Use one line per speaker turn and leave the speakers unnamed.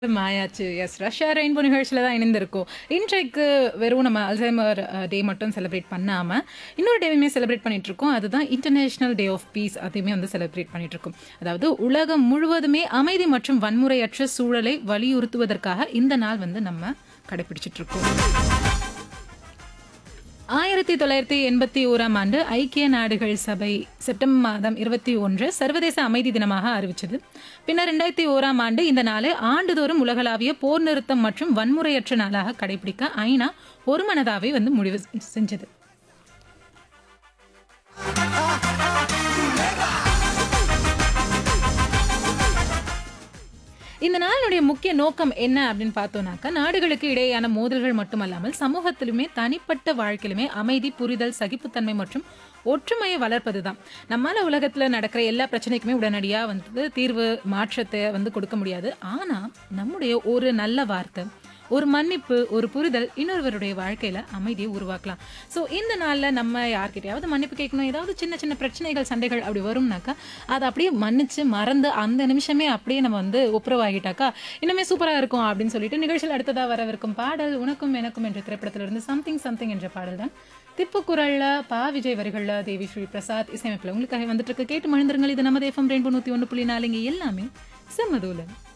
மாயாச்சு S Russia rainbow நிகழ்ச்சியில் தான் இணைந்திருக்கோம் இன்றைக்கு வெறும் நம்ம அல்சைமர் டே மட்டும் செலிப்ரேட் பண்ணாமல் இன்னொரு டேவுமே செலிப்ரேட் பண்ணிட்டு இருக்கோம் அதுதான் இன்டர்நேஷனல் டே ஆஃப் பீஸ் அதையுமே வந்து செலிப்ரேட் பண்ணிட்டு இருக்கோம் அதாவது உலகம் முழுவதுமே அமைதி மற்றும் வன்முறையற்ற சூழலை வலியுறுத்துவதற்காக இந்த நாள் வந்து நம்ம கடைபிடிச்சிட்டு இருக்கோம் ஆயிரத்தி தொள்ளாயிரத்தி எண்பத்தி ஓராம் ஆண்டு ஐக்கிய நாடுகள் சபை செப்டம்பர் மாதம் இருபத்தி ஒன்று சர்வதேச அமைதி தினமாக அறிவிச்சது பின்னர் ரெண்டாயிரத்தி ஓராம் ஆண்டு இந்த நாளை ஆண்டுதோறும் உலகளாவிய போர் நிறுத்தம் மற்றும் வன்முறையற்ற நாளாக கடைபிடிக்க ஐநா ஒருமனதாவே வந்து முடிவு செஞ்சது இந்த நாளினுடைய முக்கிய நோக்கம் என்ன அப்படின்னு பார்த்தோம்னாக்கா நாடுகளுக்கு இடையேயான மோதல்கள் மட்டுமல்லாமல் சமூகத்திலுமே தனிப்பட்ட வாழ்க்கையிலுமே அமைதி புரிதல் சகிப்புத்தன்மை மற்றும் ஒற்றுமையை வளர்ப்பது தான் நம்மளால உலகத்தில் நடக்கிற எல்லா பிரச்சனைக்குமே உடனடியாக வந்து தீர்வு மாற்றத்தை வந்து கொடுக்க முடியாது ஆனால் நம்முடைய ஒரு நல்ல வார்த்தை ஒரு மன்னிப்பு ஒரு புரிதல் இன்னொருவருடைய வாழ்க்கையில அமைதியை உருவாக்கலாம் ஸோ இந்த நாளில் நம்ம யார்கிட்டயாவது மன்னிப்பு கேட்கணும் ஏதாவது சின்ன சின்ன பிரச்சனைகள் சண்டைகள் அப்படி வரும்னாக்கா அதை அப்படியே மன்னிச்சு மறந்து அந்த நிமிஷமே அப்படியே நம்ம வந்து ஒப்புரவாகிட்டாக்கா இன்னுமே சூப்பராக இருக்கும் அப்படின்னு சொல்லிட்டு நிகழ்ச்சியில் அடுத்ததாக வரவிருக்கும் பாடல் உனக்கும் எனக்கும் என்ற திரைப்படத்திலிருந்து சம்திங் சம்திங் என்ற பாடல் தான் திப்புக்குரல்ல பா விஜய் வரிகள்ல தேவி ஸ்ரீ பிரசாத் இசையமைப்பில் உங்களுக்காக வந்துட்டு இருக்கு கேட்டு மகிழ்ந்துருங்கள் இது நம்ம தேஃபம் ரெண்டு நூற்றி ஒன்று புள்ளி நாலுங்க எல்லாமே செம்மதூலன்